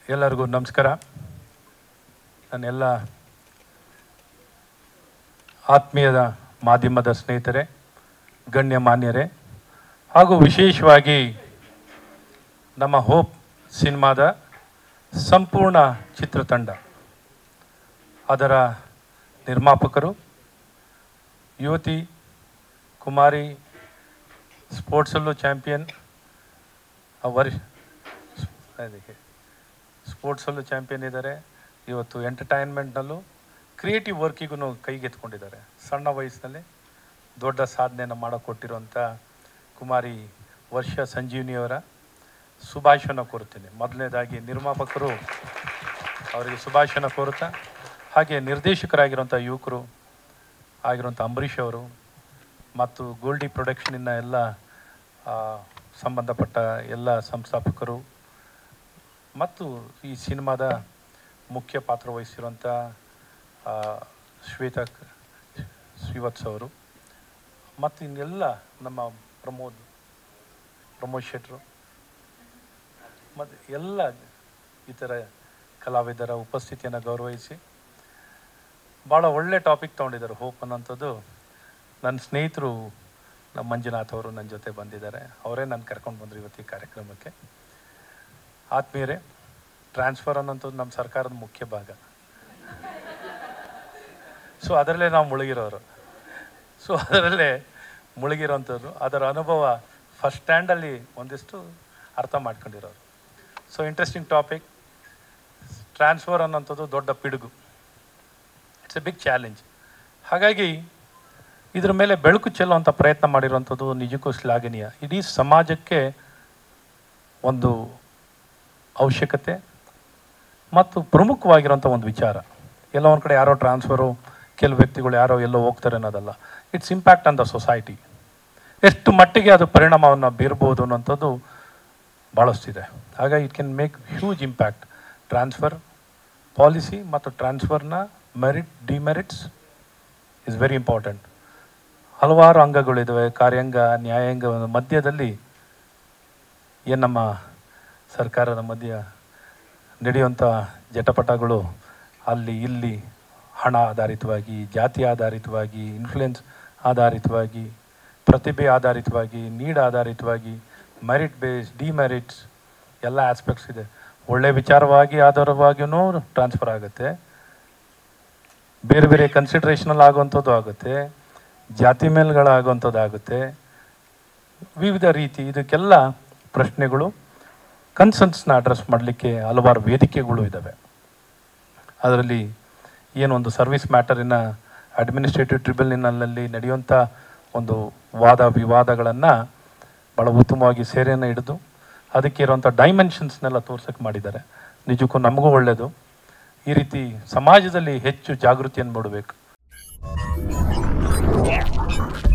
ಎಲ್ಲರಿಗೂ ನಮಸ್ಕಾರ ನನ್ನೆಲ್ಲ ಆತ್ಮೀಯದ ಮಾಧ್ಯಮದ ಸ್ನೇಹಿತರೆ ಗಣ್ಯಮಾನ್ಯರೇ ಹಾಗೂ ವಿಶೇಷವಾಗಿ ನಮ್ಮ ಹೋಪ್ ಸಿನಿಮಾದ ಸಂಪೂರ್ಣ ಚಿತ್ರತಂಡ ಅದರ ನಿರ್ಮಾಪಕರು ಯುವತಿ ಕುಮಾರಿ ಸ್ಪೋರ್ಟ್ಸಲ್ಲೂ ಚಾಂಪಿಯನ್ ವರಿ ಅದಕ್ಕೆ ಸ್ಪೋರ್ಟ್ಸಲ್ಲೂ ಚಾಂಪಿಯನ್ ಇದ್ದಾರೆ ಇವತ್ತು ಎಂಟರ್ಟೈನ್ಮೆಂಟ್ನಲ್ಲೂ ಕ್ರಿಯೇಟಿವ್ ವರ್ಕಿಗೂ ಕೈಗೆತ್ಕೊಂಡಿದ್ದಾರೆ ಸಣ್ಣ ವಯಸ್ಸಿನಲ್ಲಿ ದೊಡ್ಡ ಸಾಧನೆಯನ್ನು ಮಾಡಿಕೊಟ್ಟಿರುವಂಥ ಕುಮಾರಿ ವರ್ಷ ಸಂಜೀವಿನಿಯವರ ಶುಭಾಶಯನ ಕೋರುತ್ತೇನೆ ಮೊದಲನೇದಾಗಿ ನಿರ್ಮಾಪಕರು ಅವರಿಗೆ ಶುಭಾಶಯನ ಕೋರುತ್ತಾ ಹಾಗೆ ನಿರ್ದೇಶಕರಾಗಿರುವಂಥ ಯುವಕರು ಆಗಿರುವಂಥ ಅಂಬರೀಷ್ ಅವರು ಮತ್ತು ಗೋಲ್ಡಿ ಪ್ರೊಡಕ್ಷನಿನ ಎಲ್ಲ ಆ, ಸಂಬಂಧಪಟ್ಟ ಎಲ್ಲ ಸಂಸ್ಥಾಪಕರು ಮತ್ತು ಈ ಸಿನಿಮಾದ ಮುಖ್ಯ ಪಾತ್ರ ವಹಿಸಿರುವಂಥ ಆ, ಶ್ವೇತಾ ಕ- ಶ್ರೀವತ್ಸ್ ಅವರು ಮತ್ತು ಇನ್ನೆಲ್ಲ ನಮ್ಮ ಪ್ರಮೋದ್ ಪ್ರಮೋದ್ ಶೆಟ್ರು ಮತ್ತು ಎಲ್ಲ ಇತರ ಕಲಾವಿದರ ಉಪಸ್ಥಿತಿಯನ್ನು ಗೌರವಿಸಿ ಭಾಳ ಒಳ್ಳೆ ಟಾಪಿಕ್ ತೊಗೊಂಡಿದ್ದಾರೆ ಹೋಪ್ ಅನ್ನೋಂಥದ್ದು ನನ್ನ ಸ್ನೇಹಿತರು ನಮ್ಮ ಮಂಜುನಾಥ್ ಅವರು ನನ್ನ ಜೊತೆ ಬಂದಿದ್ದಾರೆ ಅವರೇ ನಾನು ಕರ್ಕೊಂಡು ಬಂದರು ಇವತ್ತು ಈ ಕಾರ್ಯಕ್ರಮಕ್ಕೆ ಆತ್ಮೀಯರೇ ಟ್ರಾನ್ಸ್ಫರ್ ಅನ್ನೋಂಥದ್ದು ನಮ್ಮ ಸರ್ಕಾರದ ಮುಖ್ಯ ಭಾಗ ಸೊ ಅದರಲ್ಲೇ ನಾವು ಮುಳುಗಿರೋರು ಸೊ ಅದರಲ್ಲೇ ಮುಳುಗಿರೋಂಥದ್ದು ಅದರ ಅನುಭವ ಫಸ್ಟ್ ಸ್ಟ್ಯಾಂಡಲ್ಲಿ ಒಂದಿಷ್ಟು ಅರ್ಥ ಮಾಡ್ಕೊಂಡಿರೋರು ಸೊ ಇಂಟ್ರೆಸ್ಟಿಂಗ್ ಟಾಪಿಕ್ ಟ್ರಾನ್ಸ್ಫರ್ ಅನ್ನೋಂಥದ್ದು ದೊಡ್ಡ ಪಿಡುಗು ಇಟ್ಸ್ ಎ ಬಿಗ್ ಚಾಲೆಂಜ್ ಹಾಗಾಗಿ ಇದ್ರ ಮೇಲೆ ಬೆಳಕು ಚೆಲ್ಲುವಂಥ ಪ್ರಯತ್ನ ಮಾಡಿರುವಂಥದ್ದು ನಿಜಕ್ಕೂ ಶ್ಲಾಘನೀಯ ಇಡೀ ಸಮಾಜಕ್ಕೆ ಒಂದು ಅವಶ್ಯಕತೆ ಮತ್ತು ಪ್ರಮುಖವಾಗಿರುವಂಥ ಒಂದು ವಿಚಾರ ಎಲ್ಲ ಒಂದು ಕಡೆ ಯಾರೋ ಟ್ರಾನ್ಸ್ಫರು ಕೆಲವು ವ್ಯಕ್ತಿಗಳು ಯಾರೋ ಎಲ್ಲೋ ಹೋಗ್ತಾರೆ ಅನ್ನೋದಲ್ಲ it's impact on the society ಎಷ್ಟು ಮಟ್ಟಿಗೆ ಅದು ಪರಿಣಾಮವನ್ನು ಬೀರ್ಬೋದು ಅನ್ನೋಂಥದ್ದು ಭಾಳಷ್ಟಿದೆ ಹಾಗಾಗಿ it can make huge impact transfer policy ಮತ್ತು ಟ್ರಾನ್ಸ್ಫರ್ನ merit demerits is very important ಹಲವಾರು ಅಂಗಗಳಿದ್ದಾವೆ ಕಾರ್ಯಾಂಗ ನ್ಯಾಯಾಂಗ ಮಧ್ಯದಲ್ಲಿ ಏನು ನಮ್ಮ ಸರ್ಕಾರದ ಮಧ್ಯ ನಡೆಯುವಂಥ ಜಟಪಟಗಳು ಅಲ್ಲಿ ಇಲ್ಲಿ ಹಣ ಆಧಾರಿತವಾಗಿ ಜಾತಿ ಆಧಾರಿತವಾಗಿ ಇನ್ಫ್ಲುಯೆನ್ಸ್ ಆಧಾರಿತವಾಗಿ ಪ್ರತಿಭೆ ಆಧಾರಿತವಾಗಿ ನೀಡ್ ಆಧಾರಿತವಾಗಿ ಮೆರಿಟ್ ಬೇಸ್ ಡಿಮೆರಿಟ್ಸ್ ಎಲ್ಲ ಆಸ್ಪೆಕ್ಟ್ಸ್ ಇದೆ ಒಳ್ಳೆ ವಿಚಾರವಾಗಿ ಆಧಾರವಾಗಿಯೂ ಟ್ರಾನ್ಸ್ಫರ್ ಆಗುತ್ತೆ ಬೇರೆ ಬೇರೆ ಕನ್ಸಿಡ್ರೇಷನಲ್ಲಿ ಆಗುವಂಥದ್ದು ಆಗುತ್ತೆ ಜಾತಿ ಮೇಲ್ಗಳಾಗುವಂಥದ್ದು ಆಗುತ್ತೆ ವಿವಿಧ ರೀತಿ ಇದಕ್ಕೆಲ್ಲ ಪ್ರಶ್ನೆಗಳು ಕನ್ಸರ್ನ್ಸ್ನ ಅಡ್ರೆಸ್ ಮಾಡಲಿಕ್ಕೆ ಹಲವಾರು ವೇದಿಕೆಗಳು ಇದ್ದಾವೆ ಅದರಲ್ಲಿ ಏನೊಂದು ಸರ್ವಿಸ್ ಮ್ಯಾಟರಿನ ಅಡ್ಮಿನಿಸ್ಟ್ರೇಟಿವ್ ಟ್ರಿಬ್ಯುನಲ್ನಲ್ಲಿ ನಡೆಯುವಂಥ ಒಂದು ವಾದ ವಿವಾದಗಳನ್ನು ಭಾಳ ಉತ್ತಮವಾಗಿ ಸೇರೆಯನ್ನು ಹಿಡಿದು ಅದಕ್ಕೆ ಇರುವಂಥ ಡೈಮೆನ್ಷನ್ಸ್ನೆಲ್ಲ ತೋರ್ಸಕ್ಕೆ ಮಾಡಿದ್ದಾರೆ ನಿಜಕ್ಕೂ ನಮಗೂ ಒಳ್ಳೆಯದು ಈ ರೀತಿ ಸಮಾಜದಲ್ಲಿ ಹೆಚ್ಚು ಜಾಗೃತಿಯನ್ನು ಮೂಡಬೇಕು